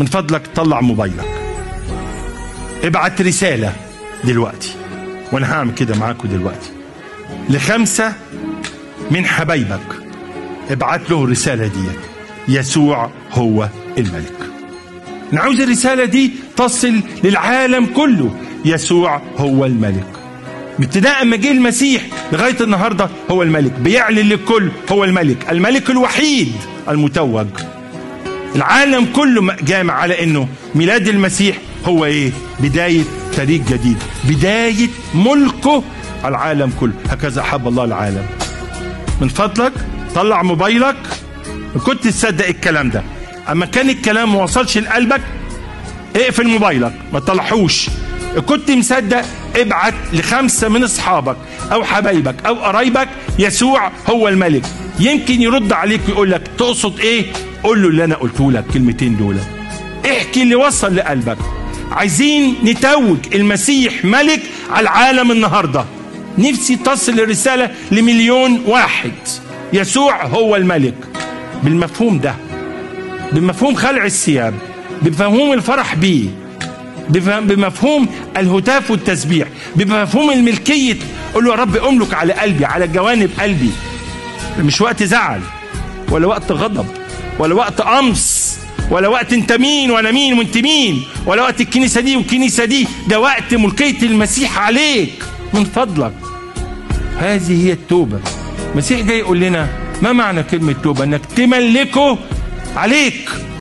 من فضلك طلع موبايلك ابعت رسالة دلوقتي وانا هعمل كده معاكم دلوقتي لخمسة من حبايبك ابعت له الرسالة دي يسوع هو الملك انا عاوز الرسالة دي تصل للعالم كله يسوع هو الملك ابتداء ما جه المسيح لغايه النهارده هو الملك بيعلن للكل هو الملك الملك الوحيد المتوج العالم كله جامع على انه ميلاد المسيح هو ايه بدايه تاريخ جديد بدايه ملكه على العالم كله هكذا احب الله العالم من فضلك طلع موبايلك كنت تصدق الكلام ده اما كان الكلام ما وصلش لقلبك اقفل موبايلك ما تطلعوش كنت مصدق ابعت لخمسة من اصحابك او حبايبك او قرايبك يسوع هو الملك يمكن يرد عليك ويقول لك تقصد ايه قول له اللي انا قلته لك كلمتين دول احكي اللي وصل لقلبك عايزين نتوج المسيح ملك على العالم النهارده نفسي تصل الرسالة لمليون واحد يسوع هو الملك بالمفهوم ده بمفهوم خلع الثياب بمفهوم الفرح بيه بمفهوم الهتاف والتسبيح بمفهوم الملكية قول له يا رب املك على قلبي على جوانب قلبي مش وقت زعل ولا وقت غضب ولا وقت قمص ولا وقت انت مين وانا مين وانت مين ولا وقت الكنيسه دي والكنيسه دي ده وقت ملكيه المسيح عليك من فضلك هذه هي التوبه المسيح جاي يقول لنا ما معنى كلمه توبه انك تملكه عليك